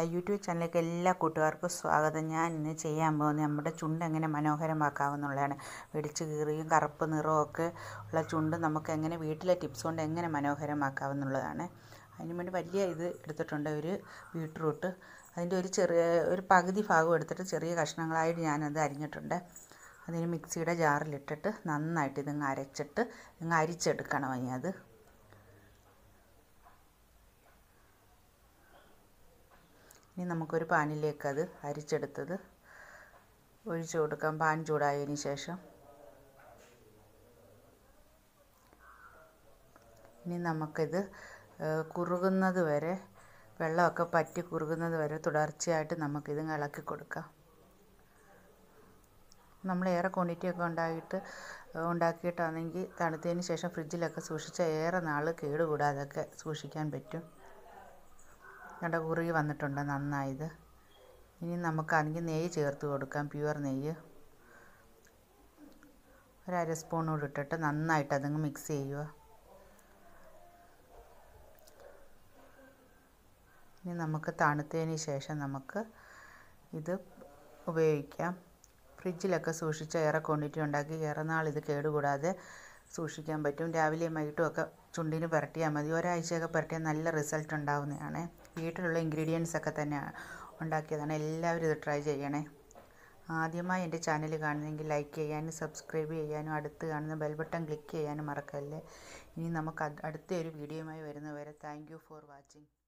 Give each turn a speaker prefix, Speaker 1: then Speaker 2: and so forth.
Speaker 1: YouTube ചാനലിലേക്ക് എല്ലാ കൂട്ടുകാർക്കും സ്വാഗതം ഞാൻ ഇന്ന് ചെയ്യാൻ പോകുന്നത് നമ്മുടെ ചുണ്ട് എങ്ങനെ മനോഹരമാക്കാമെന്നുള്ളതാണ് വെടിച്ച് കീറിയും കറുപ്പ് നിറവും ഒക്കെ ഉള്ള ചുണ്ട് നമുക്ക് എങ്ങനെ വീട്ടിലെ ടിപ്സ് കൊണ്ട് എങ്ങനെ മനോഹരമാക്കാമെന്നുള്ളതാണ് അതിന് വേണ്ടി വലിയ ഇത് എടുത്തിട്ടുണ്ട് ഒരു ബീട്രൂട്ട് അതിൻ്റെ ഒരു ചെറിയ ഒരു പകുതി ഭാഗം എടുത്തിട്ട് ചെറിയ കഷ്ണങ്ങളായിട്ട് ഞാനത് അരിഞ്ഞിട്ടുണ്ട് അതിന് മിക്സിയുടെ ജാറിലിട്ടിട്ട് നന്നായിട്ട് ഇതിങ്ങ് അരച്ചിട്ട് ഇങ്ങ് അരിച്ചെടുക്കണം ഇനി അത് ഇനി നമുക്കൊരു പാനിലേക്ക് അത് അരിച്ചെടുത്തത് ഒഴിച്ചു കൊടുക്കാം പാൻ ചൂടായതിന് ശേഷം ഇനി നമുക്കിത് കുറുകുന്നത് വരെ വെള്ളമൊക്കെ പറ്റി കുറുകുന്നത് വരെ തുടർച്ചയായിട്ട് നമുക്കിത് ഇളക്കി കൊടുക്കാം നമ്മൾ ഏറെ ക്വാണ്ടിറ്റി ഒക്കെ ഉണ്ടായിട്ട് ഉണ്ടാക്കിയിട്ടാണെങ്കിൽ തണുത്തതിന് ശേഷം ഫ്രിഡ്ജിലൊക്കെ സൂക്ഷിച്ച ഏറെ നാൾ കേടുകൂടാതൊക്കെ സൂക്ഷിക്കാൻ പറ്റും കണ്ട കുറുകി വന്നിട്ടുണ്ട് നന്നായത് ഇനി നമുക്കാണെങ്കിൽ നെയ്യ് ചേർത്ത് കൊടുക്കാം പ്യുവർ നെയ്യ് ഒരു അര സ്പൂൺ കൂടി ഇട്ടിട്ട് നന്നായിട്ട് അതങ്ങ് മിക്സ് ചെയ്യുക ഇനി നമുക്ക് തണുത്തതിന് ശേഷം നമുക്ക് ഇത് ഉപയോഗിക്കാം ഫ്രിഡ്ജിലൊക്കെ സൂക്ഷിച്ച ഏറെ ക്വാണ്ടിറ്റി ഉണ്ടാക്കി ഏറെ നാൾ ഇത് കേടുകൂടാതെ സൂക്ഷിക്കാൻ പറ്റും രാവിലെയും വൈകിട്ടും ഒക്കെ ചുണ്ടിന് പുരട്ടിയാൽ മതി ഒരാഴ്ചയൊക്കെ പുരട്ടിയാൽ നല്ല റിസൾട്ട് ഉണ്ടാവുന്നതാണ് വീട്ടിലുള്ള ഇൻഗ്രീഡിയൻസ് ഒക്കെ തന്നെ ഉണ്ടാക്കിയതാണ് എല്ലാവരും ഇത് ട്രൈ ചെയ്യണേ ആദ്യമായി എൻ്റെ ചാനൽ കാണുന്നെങ്കിൽ ലൈക്ക് ചെയ്യാനും സബ്സ്ക്രൈബ് ചെയ്യാനും അടുത്ത് കാണുന്ന ബെൽ ബട്ടൺ ക്ലിക്ക് ചെയ്യാനും മറക്കല്ലേ ഇനി നമുക്ക് അടുത്ത ഒരു വീഡിയോയുമായി വരുന്നവരെ താങ്ക് യു ഫോർ വാച്ചിങ്